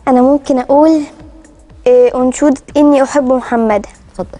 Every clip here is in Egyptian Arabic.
انا ممكن اقول آه، انشودة اني احب محمدا اتفضلي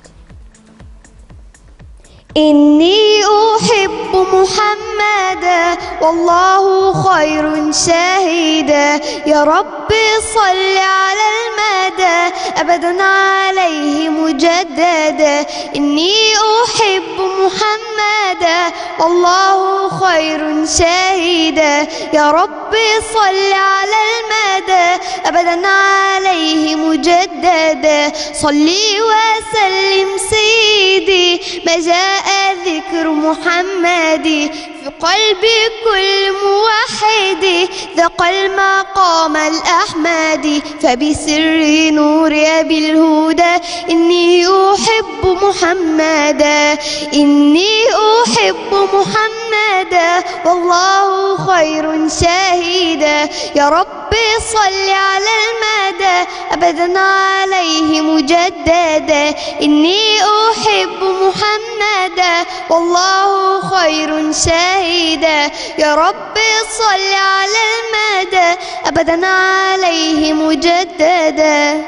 إني أحب محمدا والله خير شاهدا يا رب صل على المدى أبدا عليه مجددا إني أحب محمدا والله خير شاهدا يا رب صل على المدى أبدا عليه مجددا صلي وسلم سيدي ما جاء ذكر محمد في قلب كل موحد ذاق المقام الأحمد فبسر نور أبي الهدى إني أحب محمدا إني أحب محمدا والله خير شاهدا يا رب صل على المدى أبدا عليه مجددا إني أحب محمدا والله خير شاهدا يا رب صل على المدى أبدا عليه مجددا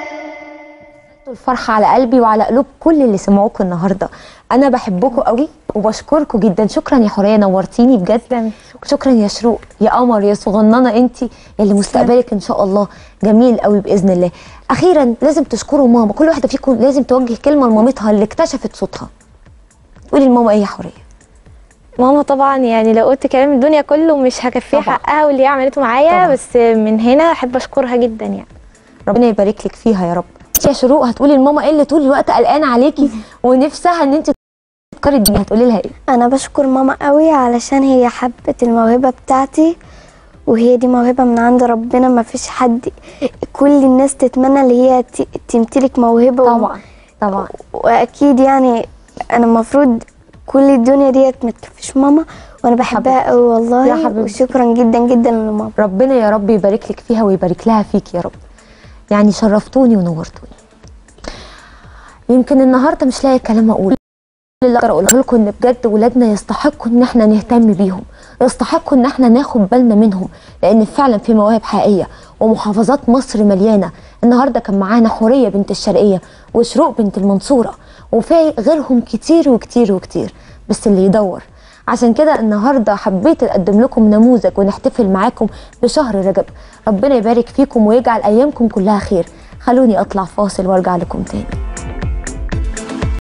الفرحة على قلبي وعلى قلوب كل اللي سمعوكم النهارده انا بحبكم قوي وبشكركم جدا شكرا يا حوريه نورتيني بجد شكرا يا شروق يا قمر يا صغننه انت اللي مستقبلك ان شاء الله جميل قوي باذن الله اخيرا لازم تشكروا ماما كل واحده فيكم لازم توجه كلمه لمامتها اللي اكتشفت صوتها قولي لماما ايه يا حوريه ماما طبعا يعني لو قلت كلام الدنيا كله مش هكفيها طبعا. حقها واللي هي عملته معايا طبعا. بس من هنا احب اشكرها جدا يعني ربنا يبارك لك فيها يا رب انت يا شروق هتقولي لماما ايه اللي طول الوقت قلقانه عليكي ونفسها ان انت تفكري الدنيا هتقولي لها ايه أنا بشكر ماما قوي علشان هي حبت الموهبة بتاعتي وهي دي موهبة من عند ربنا ما فيش حد كل الناس تتمنى اللي هي ت- تمتلك موهبة و- طبعا طبعا واكيد يعني انا المفروض كل الدنيا ديت ما تكفيش ماما وانا بحبها حبيبتي. قوي والله يا حبيبتي. وشكرا جدا جدا لماما ربنا يا رب يبارك لك فيها ويبارك لها فيك يا رب يعني شرفتوني ونورتوني يمكن النهارده مش لاقي كلام اقول اللي اقدر اقوله لكم ان بجد ولادنا يستحقوا ان احنا نهتم بيهم يستحقوا ان احنا ناخد بالنا منهم لان فعلا في مواهب حقيقيه ومحافظات مصر مليانه النهارده كان معانا حوريه بنت الشرقيه وشروق بنت المنصوره وفي غيرهم كتير وكتير وكتير بس اللي يدور عشان كده النهارده حبيت اقدم لكم نموذج ونحتفل معاكم بشهر رجب ربنا يبارك فيكم ويجعل ايامكم كلها خير خلوني اطلع فاصل وارجع لكم تاني